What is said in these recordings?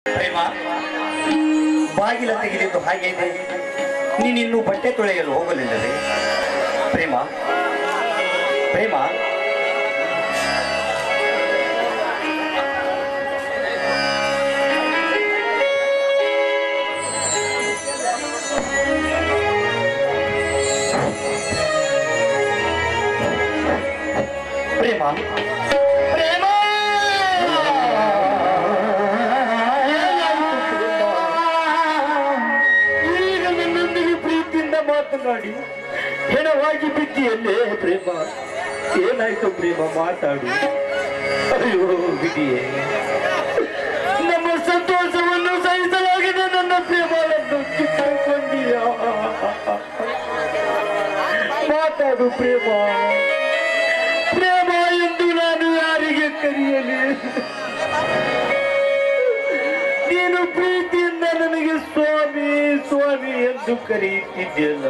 ಪ್ರೇಮ ಬಾಗಿಲ ತೆಗೆದಿದ್ದು ಹಾಗೆ ಇದೆ ನೀನಿನ್ನೂ ಬಟ್ಟೆ ತೊಳೆಯಲು ಹೋಗಲಿಲ್ಲವೇ ಪ್ರೇಮ ಪ್ರೇಮ ಪ್ರೇಮ ಪ್ರೇಮ ಈಗ ನನ್ನೊಂದಿಗೆ ಪ್ರೀತಿಯಿಂದ ಮಾತನಾಡಿ ಹೆಣವಾಗಿ ಬಿದ್ದಿಯಲ್ಲೇ ಪ್ರೇಮ ಏನಾಯ್ತು ಪ್ರೇಮ ಮಾತಾಡು ಅಯ್ಯೋ ವಿಧಿಯೇ ನಮ್ಮ ಸಂತೋಷವನ್ನು ಸಹಿಸಲಾಗಿದೆ ನನ್ನ ಪ್ರೇಮವನ್ನು ಕಿತ್ತುಕೊಂಡಿಯ ಮಾತಾಡು ಪ್ರೇಮ ಪ್ರೇಮ ಎಂದು ನಾನು ಯಾರಿಗೆ ಕರೆಯಲಿ ನೀನು ಪ್ರೀತಿಯಿಂದ ನನಗೆ ಸ್ವಾಮಿ ಸ್ವಾಮಿ ಎಂದು ಕರೆಯುತ್ತಿದ್ದೆಯಲ್ಲ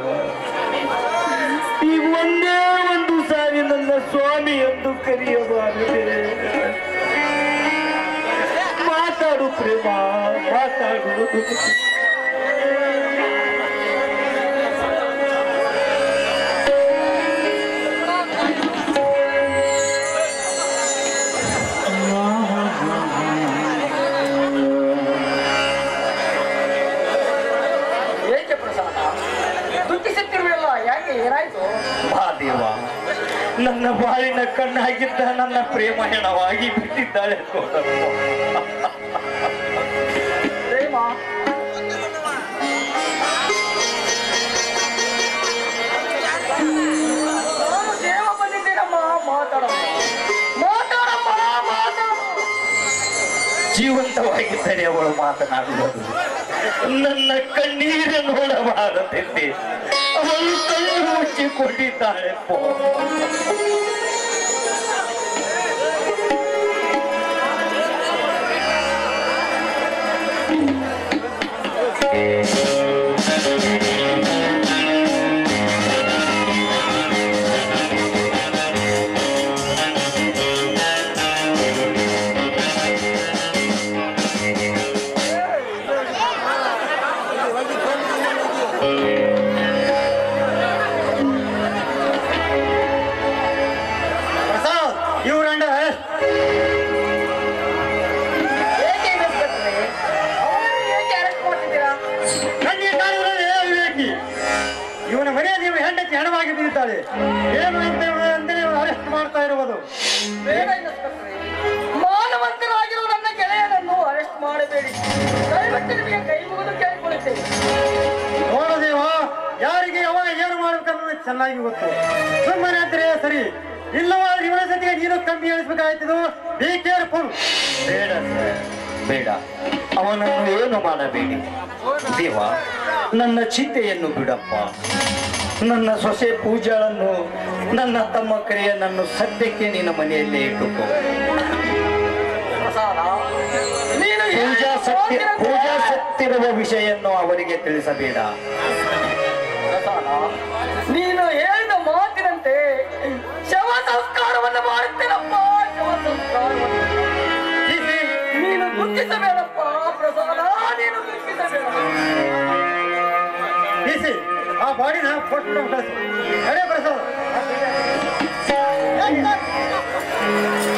ಈಗ ಒಂದೇ ಒಂದು ಸಾರಿ ನನ್ನ ಸ್ವಾಮಿ ಎಂದು ಕರೆಯಬಾರದೆ ಮಾತಾಡು ಪ್ರೇಮ ಮಾತಾಡು ಏಕೆ ಪ್ರಸಾದ ದುಃಖಿಸುತ್ತಿರುವೆಲ್ಲ ಯಾಕೆ ಏನಾಯ್ತು ಬಾ ದೇವ ನನ್ನ ಬಾಳಿನ ಕಣ್ಣಾಗಿದ್ದ ನನ್ನ ಪ್ರೇಮ ಹೆಣವಾಗಿ ಬಿಟ್ಟಿದ್ದಾಳೆ ನೋಡಪ್ಪ ಪ್ರೇಮ ನಾನು ದೇವ ಬಂದಿದ್ದೇನಮ್ಮ ಮಾತಾಡಮ್ಮ ಮಾತಾಡಮ್ಮ ಮಾತಾಡ ಜೀವಂತವಾಗಿದ್ದರೆ ಅವಳು ಮಾತನಾಡುವುದು ನನ್ನ ಕಣ್ಣೀರು ನೋಡಬಾರದೆಂದೆ ಅವಳು ಕಣ್ಣು ಮುಚ್ಚಿಕೊಂಡಿದ್ದಾಳೆ ಪೋ ಪ್ರಸಾದ್ ಇವ್ರಂಡ ಏಕೆ ಇನ್ಸ್ಪೆಕ್ಟ್ರೆ ಅವನನ್ನು ಏಕೆ ಅರೆಸ್ಟ್ ಮಾಡ್ತಿದ್ದೀರಾ ನನಗೆ ಕಾಣುವುದೇ ವಿವೇಕಿ ಇವನ ಮನೆ ನೀವು ಹೆಂಡತಿ ಹೆಣವಾಗಿ ಬಿದ್ದಿದ್ದಾಳೆ ಏನು ಅಂತ ಅಂತಲೇ ಅರೆಸ್ಟ್ ಮಾಡ್ತಾ ಇರುವುದು ಬೇಡ ಇನ್ಸ್ಪೆಕ್ಟ್ರೆ ಮಾನವಂತನಾಗಿರುವ ನನ್ನ ಗೆಳೆಯನನ್ನು ಅರೆಸ್ಟ್ ಮಾಡಬೇಡಿ ದಯವಿಟ್ಟು ನಿಮಗೆ ಕೈ ಮುಗಿದು ಕೇಳಿಕೊಳ್ಳುತ್ತೇನೆ ನೋಡದೇವ ಯಾರಿಗೆ ಯಾವಾಗ ಏನು ಮಾಡ್ಬೇಕನ್ನೋದು ಚೆನ್ನಾಗಿ ಗೊತ್ತು ಸುಮ್ಮನೆ ಅಂದ್ರೆ ಸರಿ ಇಲ್ಲವಾದ್ರೆ ಇವನ ಜೊತೆಗೆ ನೀನು ಕಮ್ಮಿ ಹೇಳಿಸ್ಬೇಕಾಯ್ತದು ಬಿ ಕೇರ್ಫುಲ್ ಬೇಡ ಸರ್, ಬೇಡ ಅವನನ್ನು ಏನು ಮಾಡಬೇಡಿ ದೇವ ನನ್ನ ಚಿಂತೆಯನ್ನು ಬಿಡಪ್ಪ ನನ್ನ ಸೊಸೆ ಪೂಜಾಳನ್ನು ನನ್ನ ತಮ್ಮ ಕರೆಯನನ್ನು ಸದ್ಯಕ್ಕೆ ನಿನ್ನ ಮನೆಯಲ್ಲೇ ಇಟ್ಟುಕೋ ಪ್ರಸಾದ ನೀನು ಪೂಜಾ ಸತ್ಯ ಪೂಜಾ ಸತ್ತಿರುವ ವಿಷಯನ್ನು ಅವರಿಗೆ ತಿಳಿಸಬೇಡ ಪ್ರಸಾದ ನೀನು ಹೇಳಿದ ಮಾತಿನಂತೆ ಶವ ಸಂಸ್ಕಾರವನ್ನು ಮಾಡುತ್ತೇನಪ್ಪ ಶವ ಸಂಸ್ಕಾರವನ್ನು ಹೀಗೆ ನೀನು ದುಃಖಿಸಬೇಡಪ್ಪ ಪ್ರಸಾದ ನೀನು ದುಃಖಿಸಬೇಡ ಬೀಸಿ ಆ ಬಾಡಿನ ಕೊಟ್ಟು ಕಳಿಸು ಅರೆ ಪ್ರಸಾದ್